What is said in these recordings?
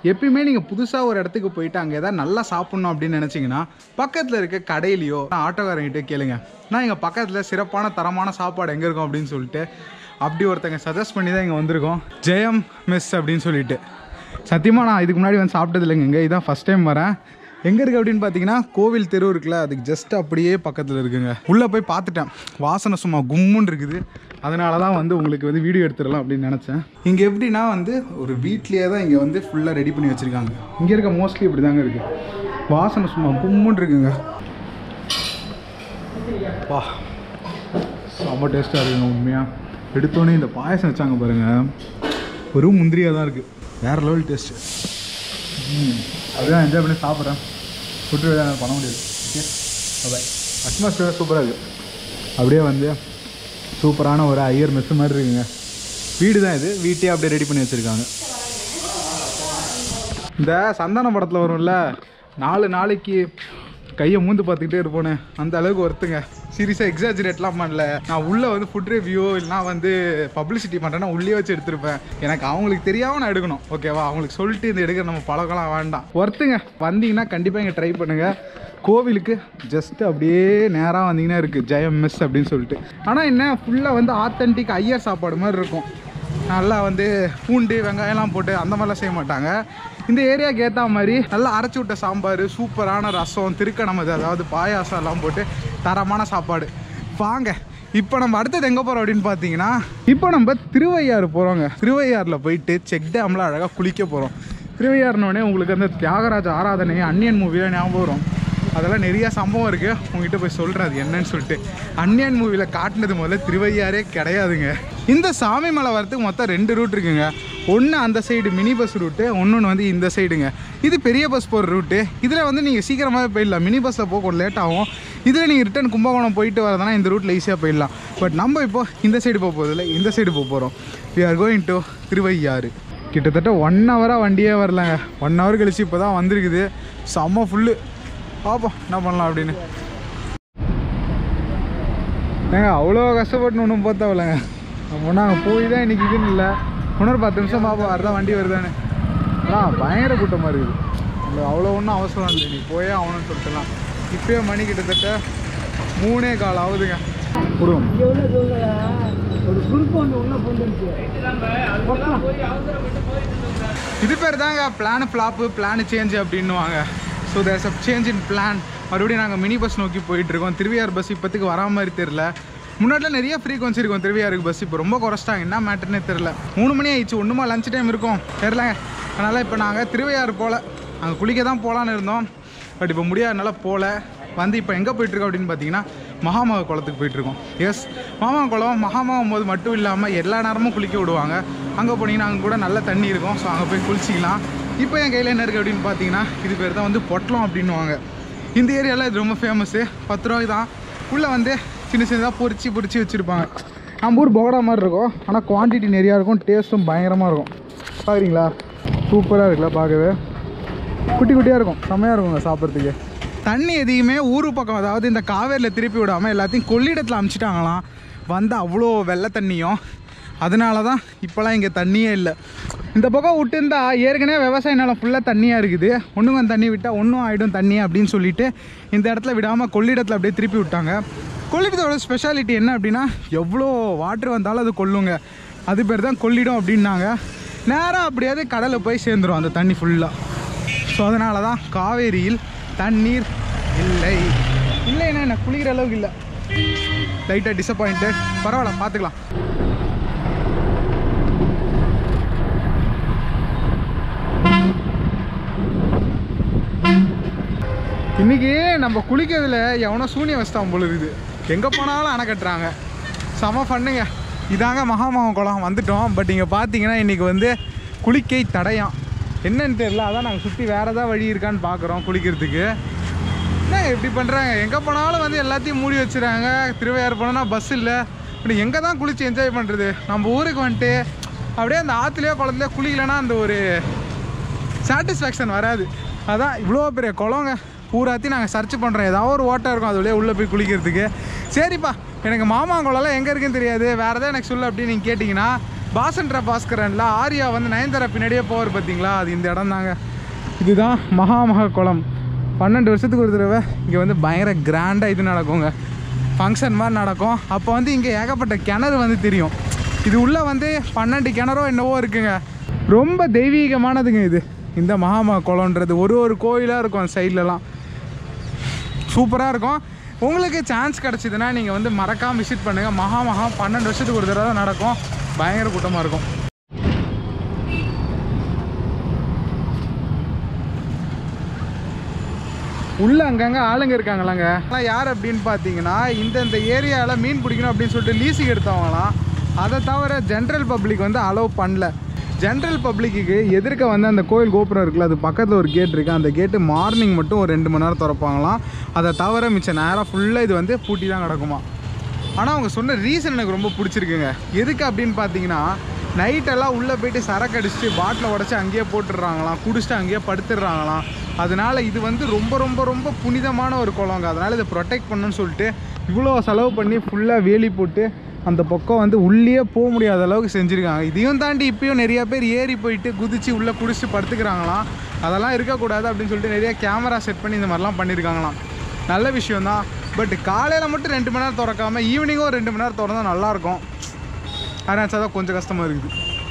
எப்பயுமே நீங்கள் புதுசாக ஒரு இடத்துக்கு போயிட்டு அங்கே ஏதாவது நல்லா சாப்பிட்ணும் அப்படின்னு நினச்சிங்கன்னா பக்கத்தில் இருக்க கடையிலையோ ஆட்டோக்காரங்கிட்ட கேளுங்க நான் எங்கள் பக்கத்தில் சிறப்பான தரமான சாப்பாடு எங்கே இருக்கும் அப்படின்னு சொல்லிட்டு அப்படி ஒருத்தங்க சஜஸ்ட் பண்ணி தான் இங்கே வந்திருக்கோம் ஜெயம் மெஸ் அப்படின்னு சொல்லிட்டு சத்தியமாக நான் இதுக்கு முன்னாடி வந்து சாப்பிட்டது இல்லைங்க இங்கே இதான் ஃபஸ்ட் டைம் வரேன் எங்கே இருக்குது அப்படின்னு பார்த்தீங்கன்னா கோவில் தெரு இருக்குல்ல அதுக்கு ஜஸ்ட் அப்படியே பக்கத்தில் இருக்குங்க உள்ளே போய் பார்த்துட்டேன் வாசனை சும்மா கும்முன்னு இருக்குது அதனால தான் வந்து உங்களுக்கு வந்து வீடியோ எடுத்துடலாம் அப்படின்னு நினச்சேன் இங்கே எப்படின்னா வந்து ஒரு வீட்லேயே தான் இங்கே வந்து ஃபுல்லாக ரெடி பண்ணி வச்சுருக்காங்க இங்கே இருக்க மோஸ்ட்லி இப்படி தாங்க இருக்குது வாசனை சும்மா கும்முன்னு இருக்குங்க வா செம்ம டேஸ்ட்டாக இருக்குங்க உண்மையாக எடுத்தோடனே இந்த பாயசம் வச்சாங்க பாருங்கள் வெறும் முந்திரியாக தான் இருக்குது வேறு லெவல் டேஸ்ட்டு ம் அதுதான் என்ஜாய் பண்ணி சாப்பிட்றேன் ஃபுட்டு பண்ண முடியாது ஓகே பாய் அட்மாஸ்பியர் சூப்பராக இருக்குது அப்படியே வந்து சூப்பரான ஒரு ஐயர் மெஸ் மாதிரி இருக்குங்க வீடு தான் இது வீட்டையே அப்படியே ரெடி பண்ணி வச்சுருக்காங்க இந்த சந்தான படத்தில் வரும்ல நாலு நாளைக்கு கையை மூந்து பார்த்துக்கிட்டே இருப்போனே அந்த அளவுக்கு ஒருத்துங்க சீரியஸாக எக்ஸாஜரேட்லாம் பண்ணல நான் உள்ளே வந்து ஃபுட் ரிவ்யூ இல்லைனா வந்து பப்ளிசிட்டி பண்ணுறேன்னா உள்ளே வச்சு எடுத்திருப்பேன் எனக்கு அவங்களுக்கு தெரியாமல் நான் எடுக்கணும் ஓகேவா அவங்களுக்கு சொல்லிட்டு இந்த எடுக்கிற நம்ம பழக்கலாம் வேண்டாம் ஒருத்துங்க வந்தீங்கன்னா கண்டிப்பாக இங்கே ட்ரை பண்ணுங்கள் கோவிலுக்கு ஜஸ்ட் அப்படியே நேராக வந்தீங்கன்னா இருக்குது ஜெயம் மெஸ் அப்படின்னு சொல்லிட்டு ஆனால் என்ன ஃபுல்லாக வந்து ஆத்தென்டிக் ஐயர் சாப்பாடு மாதிரி இருக்கும் நல்லா வந்து பூண்டு வெங்காயம்லாம் போட்டு அந்த மாதிரிலாம் செய்ய மாட்டாங்க இந்த ஏரியாவுக்கு ஏற்ற மாதிரி நல்லா அரைச்சி விட்ட சாம்பார் சூப்பரான ரசம் திருக்கணமது அதாவது பாயாசம் எல்லாம் போட்டு தரமான சாப்பாடு வாங்க இப்போ நம்ம அடுத்தது எங்கே போகிறோம் அப்படின்னு பார்த்தீங்கன்னா இப்போ நம்ம திருவையாறு போகிறோங்க திருவையாறில் போயிட்டு செக் டேமில் அழகாக குளிக்க போகிறோம் திருவையாறுனோடனே உங்களுக்கு அந்த தியாகராஜ ஆராதனை அன்னியன் மூவியில் ஞாபகம் வரும் அதெல்லாம் நிறைய சம்பவம் இருக்குது உங்ககிட்ட போய் சொல்கிறேன் அது என்னன்னு சொல்லிட்டு அன்னியன் மூவியில் காட்டினது முதல்ல திருவையாறே கிடையாதுங்க இந்த சாமி மலை வரத்துக்கு மொத்தம் ரெண்டு ரூட் இருக்குங்க ஒன்று அந்த சைடு மினி பஸ் ரூட்டு ஒன்று வந்து இந்த சைடுங்க இது பெரிய பஸ் போகிற ரூட்டு இதில் வந்து நீங்கள் சீக்கிரமாகவே போயிடலாம் மினி பஸ்ஸில் போக கொஞ்சம் லேட் ஆகும் இதில் நீங்கள் ரிட்டன் கும்பகோணம் போயிட்டு வரதுனா இந்த ரூட்டில் ஈஸியாக போயிடலாம் பட் நம்ம இப்போ இந்த சைடு போக போகிறதில்ல இந்த சைடு போக போகிறோம் we are going to Thiruvaiyaru கிட்டத்தட்ட ஒன் ஹவராக வண்டியே வரலங்க ஒன் ஹவர் கழிச்சு இப்போ தான் வந்திருக்குது செம்ம ஃபுல்லு பார்ப்போம் என்ன பண்ணலாம் அப்படின்னு ஏங்க அவ்வளோ கஷ்டப்பட்டு ஒன்றும் போத்தாவில்லைங்க அப்போ நாங்கள் போய் தான் இன்றைக்கி இதுன்னு இல்லை இன்னொரு பத்து நிமிஷம் பார்ப்போம் வரதான் வண்டி வருதானே ஆனால் பயங்கர கூட்டமாக இருக்குது உங்களுக்கு அவ்வளோ ஒன்றும் அவசரம் இல்லை நீ போயே ஆகணும்னு சொல்லிட்டுலாம் இப்போயே மணி கிட்டத்தட்ட மூணே கால் ஆகுதுங்க கொடுங்க ஒரு குரூப் ஒன்று உள்ள போந்துருச்சு இது பேர் தாங்க பிளான் ஃப்ளாப்பு பிளான் சேஞ்ச் அப்படின்னுவாங்க so there's a change in plan மறுபடியும் நாங்கள் மினி பஸ் நோக்கி போயிட்டு இருக்கோம் திருவையார் பஸ் இப்போத்துக்கு வரா மாதிரி தெரில முன்னாடிலாம் நிறைய ஃப்ரீக்வன்சி இருக்கும் திருவையாருக்கு பஸ் இப்போ ரொம்ப குறைச்சிட்டாங்க என்ன மேட்டர்னே தெரில மூணு மணி ஆயிடுச்சு ஒன்றுமா லஞ்ச் டைம் இருக்கும் தெரிலங்க அதனால் இப்போ நாங்கள் திருவையாறு போகல அங்கே குளிக்க தான் போகலான்னு இருந்தோம் பட் இப்போ முடியாதனால போகல வந்து இப்போ எங்கே போயிட்டுருக்கோம் அப்படின்னு பார்த்தீங்கன்னா மகாமக குளத்துக்கு போயிட்டுருக்கோம் எஸ் மகாமக குளம் மகாமகம் போது மட்டும் இல்லாமல் எல்லா நேரமும் குளிக்க விடுவாங்க அங்கே போனீங்கன்னா அங்கே கூட நல்ல தண்ணி இருக்கும் ஸோ அங்கே போய் குளிச்சிக்கலாம் இப்போ என் கையில் என்ன இருக்குது அப்படின்னு பார்த்தீங்கன்னா இது பேர் தான் வந்து பொட்டலம் அப்படின்னுவாங்க இந்த ஏரியாவில் இது ரொம்ப ஃபேமஸ்ஸு பத்து ரூபாய்க்கு தான் உள்ளே வந்து சின்ன சின்னதாக பொரிச்சு பொரிச்சு வச்சுருப்பாங்க நம்ம ஊர் பகோடா மாதிரி இருக்கும் ஆனால் குவான்டிட்டி நிறையா இருக்கும் டேஸ்ட்டும் பயங்கரமாக இருக்கும் பார்க்குறீங்களா சூப்பராக இருக்குல்ல பார்க்கவே குட்டி குட்டியாக இருக்கும் செம்மையாக இருக்குங்க சாப்பிட்றதுக்கு தண்ணி எதையுமே ஊரு பக்கம் அதாவது இந்த காவேரியில் திருப்பி விடாமல் எல்லாத்தையும் கொள்ளிடத்தில் அமுச்சிட்டாங்களாம் வந்த அவ்வளோ வெள்ளை தண்ணியும் அதனால தான் இப்போலாம் இங்கே தண்ணியே இல்லை இந்த பக்கம் விட்டுருந்தா ஏற்கனவே விவசாய நிலம் ஃபுல்லாக தண்ணியாக இருக்குது ஒன்றும் கொஞ்சம் தண்ணி விட்டால் ஒன்றும் ஆகிடும் தண்ணி அப்படின்னு சொல்லிட்டு இந்த இடத்துல விடாமல் கொள்ளிடத்தில் அப்படியே திருப்பி விட்டாங்க கொள்ளிடத்தோட ஸ்பெஷாலிட்டி என்ன அப்படின்னா எவ்வளோ வாட்டர் வந்தாலும் அது கொல்லுங்க அது பேர் தான் கொள்ளிடம் அப்படின்னாங்க நேராக அப்படியாவது கடலில் போய் சேர்ந்துரும் அந்த தண்ணி ஃபுல்லாக ஸோ அதனால தான் காவேரியில் தண்ணீர் இல்லை இல்லைன்னா என்ன குளிக்கிற அளவுக்கு இல்லை லைட்டாக டிசப்பாயிண்டட் பரவாயில்ல பார்த்துக்கலாம் இன்னைக்கு நம்ம குளிக்கிறதுல எவனோ சூனிய வஸ்தான் போல இருக்குது எங்கே போனாலும் அணை கட்டுறாங்க செம பண்ணுங்க இதாங்க மகாமகம் குளம் வந்துட்டோம் பட் இங்கே பார்த்தீங்கன்னா இன்றைக்கி வந்து குளிக்கை தடயம் என்னன்னு தெரியல அதான் நாங்கள் சுற்றி வேறு ஏதாவது வழி இருக்கான்னு பார்க்குறோம் குளிக்கிறதுக்கு என்ன இப்படி பண்ணுறாங்க எங்கே போனாலும் வந்து எல்லாத்தையும் மூடி வச்சுறாங்க திருவையாறு போனோன்னா பஸ் இல்லை இப்படி எங்கே தான் குளிச்சு என்ஜாய் பண்ணுறது நம்ம ஊருக்கு வந்துட்டு அப்படியே அந்த ஆற்றுலையோ குளத்துலையோ குளிக்கலைன்னா அந்த ஒரு சாட்டிஸ்ஃபேக்ஷன் வராது அதான் இவ்வளோ பெரிய குளங்க பூராத்தி நாங்கள் சர்ச் பண்ணுறோம் ஏதாவது ஒரு ஓட்டம் இருக்கும் அது வழியாக உள்ளே போய் குளிக்கிறதுக்கு சரிப்பா எனக்கு மாமா குளம்லாம் எங்கே இருக்குன்னு தெரியாது வேறு எதாவது எனக்கு சொல்லு அப்படின்னு நீங்கள் கேட்டிங்கன்னா பாசன்ற பாஸ்கரன்ல ஆர்யா வந்து நயன்தாரா பின்னாடியே போவார் பார்த்தீங்களா அது இந்த இடம் தாங்க இதுதான் மகாமக குளம் பன்னெண்டு வருஷத்துக்கு ஒரு தடவை இங்கே வந்து பயங்கர கிராண்டாக இது நடக்குங்க ஃபங்க்ஷன் மாதிரி நடக்கும் அப்போ வந்து இங்கே ஏகப்பட்ட கிணறு வந்து தெரியும் இது உள்ளே வந்து பன்னெண்டு கிணறோ என்னவோ இருக்குங்க ரொம்ப தெய்வீகமானதுங்க இது இந்த மகாமக குளம்ன்றது ஒரு ஒரு கோயிலாக இருக்கும் சைட்லலாம் சூப்பராக இருக்கும் உங்களுக்கு சான்ஸ் கிடச்சிதுன்னா நீங்கள் வந்து மறக்காமல் விசிட் பண்ணுங்கள் மகா மகா பன்னெண்டு வருஷத்துக்கு ஒரு தடவை தான் நடக்கும் பயங்கர கூட்டமாக இருக்கும் உள்ள அங்கங்கே ஆளுங்க இருக்காங்களாங்க ஆனால் யார் அப்படின்னு பார்த்தீங்கன்னா இந்த இந்த ஏரியாவில் மீன் பிடிக்கணும் அப்படின்னு சொல்லிட்டு லீஸுக்கு எடுத்தவங்களாம் அதை தவிர ஜென்ரல் பப்ளிக் வந்து அலோவ் பண்ணல ஜென்ரல் பப்ளிக்கு எதிர்க்க வந்து அந்த கோயில் கோபுரம் இருக்குல்ல அது பக்கத்தில் ஒரு கேட் இருக்குது அந்த கேட்டு மார்னிங் மட்டும் ஒரு ரெண்டு மணி நேரம் திறப்பாங்களாம் அதை தவிர மிச்ச நேரம் ஃபுல்லாக இது வந்து பூட்டி தான் கிடக்குமா ஆனால் அவங்க சொன்ன ரீசன் எனக்கு ரொம்ப பிடிச்சிருக்குங்க எதுக்கு அப்படின்னு பார்த்தீங்கன்னா நைட்டெல்லாம் உள்ளே போயிட்டு சரக்கு அடிச்சுட்டு பாட்டில் உடச்சி அங்கேயே போட்டுடுறாங்களாம் குடிச்சிட்டு அங்கேயே படுத்துடுறாங்களாம் அதனால இது வந்து ரொம்ப ரொம்ப ரொம்ப புனிதமான ஒரு குளங்க அதனால் இதை ப்ரொடெக்ட் பண்ணணும்னு சொல்லிட்டு இவ்வளோ செலவு பண்ணி ஃபுல்லாக வேலி போட்டு அந்த பக்கம் வந்து உள்ளே போக முடியாத அளவுக்கு செஞ்சுருக்காங்க இதையும் தாண்டி இப்பயும் நிறைய பேர் ஏறி போயிட்டு குதிச்சு உள்ளே குடிச்சிட்டு படுத்துக்கிறாங்களாம் அதெல்லாம் இருக்கக்கூடாது அப்படின்னு சொல்லிட்டு நிறைய கேமரா செட் பண்ணி இந்த மாதிரிலாம் பண்ணியிருக்காங்களாம் நல்ல விஷயம் தான் பட் காலையில் மட்டும் ரெண்டு மணி நேரம் திறக்காம ஈவினிங்கும் ரெண்டு மணி நேரம் திறந்தா நல்லாயிருக்கும் அதனால தான் கொஞ்சம் கஷ்டமாக இருக்குது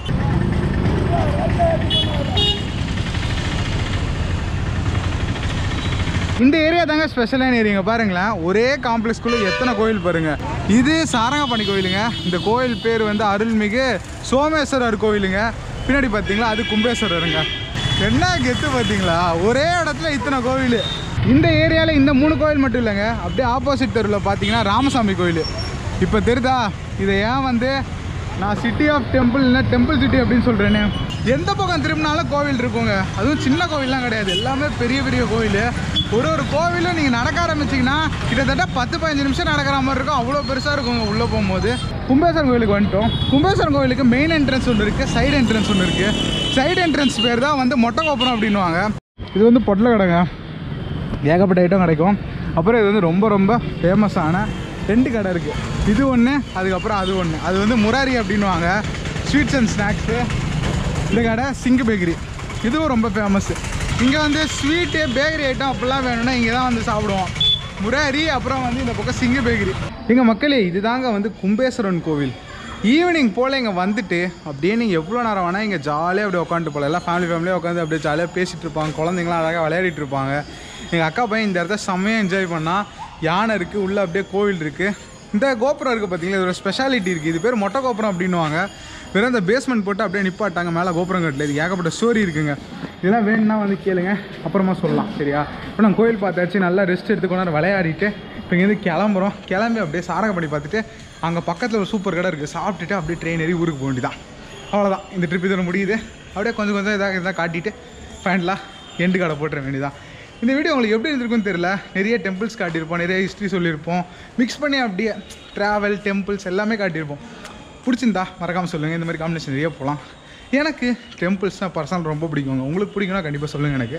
இந்த ஏரியா தாங்க ஸ்பெஷலான ஏரியாங்க பாருங்களேன் ஒரே காம்ப்ளெக்ஸ்குள்ளே எத்தனை கோயில் பாருங்க இது சாரங்கப்பாணி கோயிலுங்க இந்த கோயில் பேர் வந்து அருள்மிகு சோமேஸ்வரர் கோயிலுங்க பின்னாடி பார்த்தீங்களா அது கும்பேஸ்வரருங்க என்ன கெத்து பார்த்தீங்களா ஒரே இடத்துல இத்தனை கோவில் இந்த ஏரியாவில் இந்த மூணு கோயில் மட்டும் இல்லைங்க அப்படியே ஆப்போசிட் தெருவில் பார்த்தீங்கன்னா ராமசாமி கோயில் இப்போ தெரியுதா இதை ஏன் வந்து நான் சிட்டி ஆஃப் டெம்பிள் இல்லை டெம்பிள் சிட்டி அப்படின்னு சொல்கிறேனே எந்த பக்கம் திரும்பினாலும் கோவில் இருக்குங்க அதுவும் சின்ன கோவில்லாம் கிடையாது எல்லாமே பெரிய பெரிய கோவில் ஒரு ஒரு கோவிலும் நீங்கள் நடக்க ஆரம்பிச்சிங்கன்னா கிட்டத்தட்ட பத்து பதினஞ்சு நிமிஷம் நடக்கிற மாதிரி இருக்கும் அவ்வளோ பெருசாக இருக்குங்க உள்ளே போகும்போது கும்பேஸ்வரன் கோயிலுக்கு வந்துட்டோம் கும்பேஸ்வரன் கோயிலுக்கு மெயின் என்ட்ரன்ஸ் ஒன்று இருக்குது சைடு என்ட்ரன்ஸ் ஒன்று இருக்குது சைடு என்ட்ரன்ஸ் பேர் தான் வந்து மொட்டை கோபுரம் அப்படின்வாங்க இது வந்து பொட்டலை கடைங்க ஏகப்பட்ட ஐட்டம் கிடைக்கும் அப்புறம் இது வந்து ரொம்ப ரொம்ப ஃபேமஸான ரெண்டு கடை இருக்குது இது ஒன்று அதுக்கப்புறம் அது ஒன்று அது வந்து முராரி அப்படின்வாங்க ஸ்வீட்ஸ் அண்ட் ஸ்நாக்ஸு இந்த கடை சிங்கு பேக்கரி இதுவும் ரொம்ப ஃபேமஸ்ஸு இங்கே வந்து ஸ்வீட்டு பேக்கரி ஐட்டம் அப்படிலாம் வேணும்னா இங்கே தான் வந்து சாப்பிடுவோம் முராரி அப்புறம் வந்து இந்த பக்கம் சிங்கு பேக்கரி எங்கள் மக்களே இதுதாங்க வந்து கும்பேஸ்வரன் கோவில் ஈவினிங் போல் இங்கே வந்துட்டு அப்படியே நீங்கள் எவ்வளோ நேரம் வேணால் இங்கே ஜாலியாக அப்படியே உட்காந்துட்டு போகலாம் எல்லாம் ஃபேமிலி ஃபேமிலியாக உட்காந்து அப்படியே ஜாலியாக பேசிகிட்டு இருப்பாங்க குழந்தைங்களாம் அழகாக விளையாடிட்டு இருப்பாங்க எங்கள் அக்கா பையன் இந்த இடத்த செம்மையாக என்ஜாய் பண்ணால் யானை இருக்குது உள்ளே அப்படியே கோவில் இருக்குது இந்த கோபுரம் இருக்குது பார்த்தீங்களா இது ஒரு ஸ்பெஷாலிட்டி இருக்குது இது பேர் மொட்டை கோபுரம் அப்படின்னுவாங்க வெறும் இந்த பேஸ்மெண்ட் போட்டு அப்படியே நிப்பாட்டாங்க மேலே கோபுரம் கட்டில் இது ஏகப்பட்ட ஸ்டோரி இருக்குங்க இதெல்லாம் வேணும்னா வந்து கேளுங்க அப்புறமா சொல்லலாம் சரியா இப்போ நான் கோயில் பார்த்தாச்சு நல்லா ரெஸ்ட் எடுத்து கொண்டு நேரம் விளையாடிட்டு இப்போ இங்கேருந்து கிளம்புறோம் கிளம்பி அப்படியே சாரங்கப்படி பார்த்துட்டு அங்கே பக்கத்தில் ஒரு சூப்பர் கடை இருக்குது சாப்பிட்டுட்டு அப்படியே ட்ரெயின் ஏறி ஊருக்கு போக வேண்டியதான் அவ்வளோதான் இந்த ட்ரிப் இதோட முடியுது அப்படியே கொஞ்சம் கொஞ்சம் இதாக இதாக காட்டிட்டு ஃபைனலாக எண்டு கடை போட்டுற வேண்டியதான் இந்த வீடியோ உங்களுக்கு எப்படி இருந்திருக்குன்னு தெரியல நிறைய டெம்பிள்ஸ் காட்டியிருப்போம் நிறைய ஹிஸ்ட்ரி சொல்லியிருப்போம் மிக்ஸ் பண்ணி அப்படியே ட்ராவல் டெம்பிள்ஸ் எல்லாமே காட்டியிருப்போம் பிடிச்சிருந்தா மறக்காமல் சொல்லுங்கள் இந்த மாதிரி காம்பினேஷன் நிறைய போகலாம் எனக்கு டெம்பிள்ஸ் தான் பர்சனல் ரொம்ப பிடிக்குங்க உங்களுக்கு பிடிக்கும்னா கண்டிப்பாக சொல்லுங்கள் எனக்கு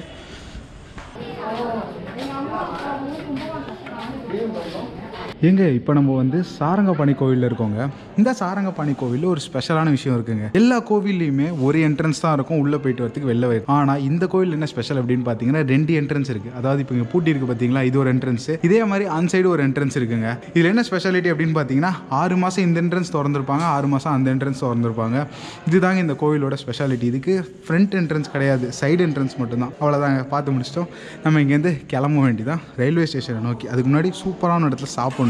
ஏங்க இப்போ நம்ம வந்து சாரங்கபாணி கோவிலில் இருக்கோங்க இந்த சாரங்கபாணி கோவிலில் ஒரு ஸ்பெஷலான விஷயம் இருக்குங்க எல்லா கோவில்லையுமே ஒரு என்ட்ரன்ஸ் தான் இருக்கும் உள்ளே போயிட்டு வரதுக்கு வெளில வரும் ஆனால் இந்த கோவில் என்ன ஸ்பெஷல் அப்படின்னு பார்த்தீங்கன்னா ரெண்டு என்ட்ரன்ஸ் இருக்குது அதாவது இப்போ இங்கே பூட்டி இருக்கு பார்த்தீங்களா இது ஒரு என்ட்ரன்ஸ் இதே மாதிரி அன் சைடு ஒரு என்ட்ரன்ஸ் இருக்குங்க இதில் என்ன ஸ்பெஷாலிட்டி அப்படின்னு பார்த்தீங்கன்னா ஆறு மாதம் இந்த என்ட்ரன்ஸ் திறந்துருப்பாங்க ஆறு மாதம் அந்த என்ட்ரன்ஸ் திறந்துருப்பாங்க இதுதாங்க இந்த கோவிலோட ஸ்பெஷாலிட்டி இதுக்கு ஃப்ரண்ட் என்ட்ரன்ஸ் கிடையாது சைடு என்ட்ரன்ஸ் மட்டும்தான் அவ்வளோதாங்க பார்த்து முடிச்சிட்டோம் நம்ம இங்கேருந்து கிளம்ப வேண்டியதான் ரயில்வே ஸ்டேஷனை நோக்கி அதுக்கு முன்னாடி சூப்பரான இடத்துல சாப்பிடணும்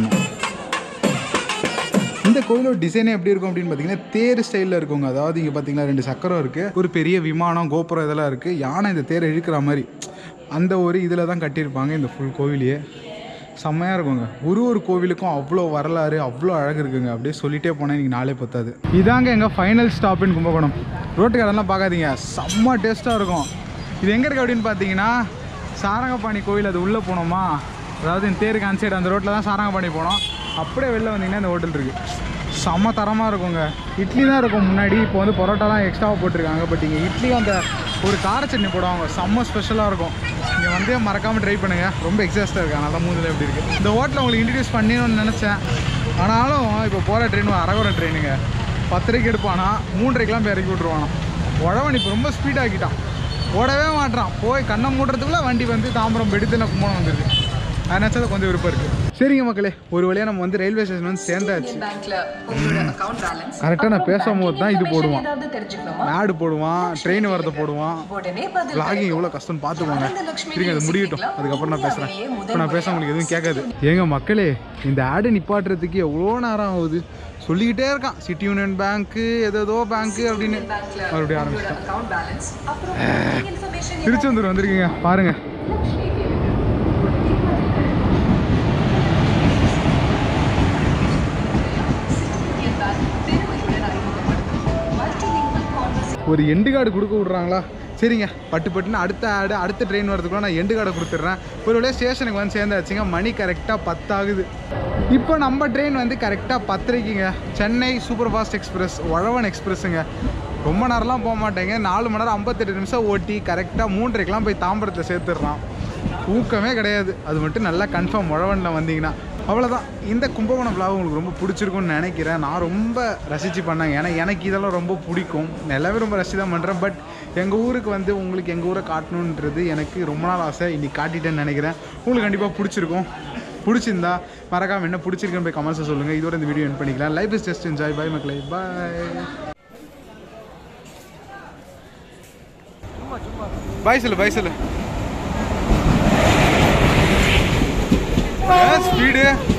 இந்த கோயிலோட டிசைனே எப்படி இருக்கும் அப்படின்னு பார்த்தீங்கன்னா தேர் ஸ்டைலில் இருக்குங்க அதாவது இங்கே பார்த்தீங்கன்னா ரெண்டு சக்கரம் இருக்குது ஒரு பெரிய விமானம் கோபுரம் இதெல்லாம் இருக்குது யானை இந்த தேரை இழுக்கிற மாதிரி அந்த ஒரு இதில் தான் கட்டியிருப்பாங்க இந்த ஃபுல் கோவிலையே செம்மையாக இருக்குங்க ஒரு ஒரு கோவிலுக்கும் அவ்வளோ வரலாறு அவ்வளோ அழகு இருக்குங்க அப்படியே சொல்லிட்டே போனால் இன்றைக்கி நாளே பத்தாது இதாங்க எங்கள் ஃபைனல் ஸ்டாப் இன் கும்பகோணம் ரோட்டுக்காரெல்லாம் பார்க்காதீங்க செம்ம டேஸ்ட்டாக இருக்கும் இது எங்கே இருக்குது அப்படின்னு பார்த்தீங்கன்னா சாரங்கபாணி கோவில் அது உள்ளே போனோமா அதாவது இந்த தேருக்கு அந்த சைடு அந்த ரோட்டில் தான் சாரங்கபாணி போனோம் அப்படியே வெளில வந்தீங்கன்னா இந்த ஹோட்டல் இருக்குது செம்ம தரமாக இருக்குங்க இட்லி தான் இருக்கும் முன்னாடி இப்போ வந்து பரோட்டாலாம் எக்ஸ்ட்ராவாக போட்டிருக்காங்க பட் இங்கே இட்லி அந்த ஒரு கார சட்னி போடுவாங்க செம்ம ஸ்பெஷலாக இருக்கும் இங்கே வந்து மறக்காமல் ட்ரை பண்ணுங்கள் ரொம்ப எக்ஸாஸ்ட்டாக இருக்கு அதனால மூஞ்சில் எப்படி இருக்குது இந்த ஹோட்டலை உங்களுக்கு இன்ட்ரடியூஸ் பண்ணிடணும்னு நினச்சேன் ஆனாலும் இப்போ போகிற ட்ரெயின் அரகுற ட்ரெயினுங்க பத்தரைக்கு எடுப்பானா மூன்றரைக்கெலாம் போய் இறக்கி விட்ருவானா உழவன் இப்போ ரொம்ப ஸ்பீடாக்கிட்டான் ஓடவே மாட்றான் போய் கண்ணை மூடுறதுக்குள்ள வண்டி வந்து தாம்பரம் பெடுத்து கும்பகோணம் வந்துருது அது நினச்சது கொஞ்சம் விருப்பம் இருக்குது சரிங்க மக்களே ஒரு வழியாக நம்ம வந்து ரயில்வே ஸ்டேஷன் வந்து சேர்ந்தாச்சு பேங்க்ல உங்களோட அக்கவுண்ட் பேலன்ஸ் கரெக்டாக நான் பேசும்போது தான் இது போடுவான் ஏதாவது தெரிஞ்சுக்கணுமா ஆடு போடுவான் ட்ரெயின் வரதை போடுவான் உடனே பதில் லாகிங் எவ்வளோ கஷ்டம்னு பார்த்துக்கோங்க இருங்க அது முடியட்டும் அதுக்கப்புறம் நான் பேசுகிறேன் இப்போ நான் பேச உங்களுக்கு எதுவும் கேட்காது ஏங்க மக்களே இந்த ஆடு நிப்பாட்டுறதுக்கு எவ்வளோ நேரம் ஆகுது சொல்லிக்கிட்டே இருக்கான் சிட்டி யூனியன் பேங்க்கு ஏதோ பேங்க்கு அப்படின்னு மறுபடியும் ஆரம்பிச்சிட்டான் அக்கவுண்ட் பேலன்ஸ் அப்புறம் இன்ஃபர்மேஷன் திருச்செந்தூர் வந்திருக்கீங்க பாருங்க ஒரு எண்டு கார்டு கொடுக்க விட்றாங்களா சரிங்க பட்டு பட்டுன்னு அடுத்த ஆடு அடுத்த ட்ரெயின் வரதுக்குள்ள நான் எண்டு கார்டை கொடுத்துட்றேன் ஒரு வழியாக ஸ்டேஷனுக்கு வந்து சேர்ந்தாச்சுங்க மணி கரெக்டாக பத்தாகுது இப்போ நம்ம ட்ரெயின் வந்து கரெக்டாக பத்தரைக்குங்க Chennai super fast express Uzhavan எக்ஸ்பிரஸுங்க ரொம்ப நேரம்லாம் போக மாட்டேங்க நாலு மணி நேரம் ஐம்பத்தெட்டு நிமிஷம் ஓட்டி கரெக்டாக மூன்றரைக்கெலாம் போய் தாம்பரத்தில் சேர்த்துடுறான் ஊக்கமே கிடையாது அது மட்டும் நல்லா கன்ஃபார்ம் உழவனில் வந்தீங்கன்னா அவ்வளோதான் இந்த கும்பகோணம் vlog உங்களுக்கு ரொம்ப பிடிச்சிருக்கும்னு நினைக்கிறேன் நான் ரொம்ப ரசித்து பண்ணேங்க ஏன்னா எனக்கு இதெல்லாம் ரொம்ப பிடிக்கும் நான் எல்லாமே ரொம்ப ரசித்து தான் பண்ணுறேன் பட் எங்கள் ஊருக்கு வந்து உங்களுக்கு எங்கள் ஊரை காட்டணுன்றது எனக்கு ரொம்ப நாள் ஆசை இன்னைக்கு காட்டிட்டேன்னு நினைக்கிறேன் உங்களுக்கு கண்டிப்பாக பிடிச்சிருக்கும் பிடிச்சிருந்தா மறக்காம என்ன பிடிச்சிருக்குன்னு போய் கமெண்ட்ஸை சொல்லுங்கள் இதோட இந்த வீடியோ என் பண்ணிக்கலாம் life is just enjoy bye மக்களே பாய் பாய் சொல்லு பாய் சொல்லு ஸ்பீடு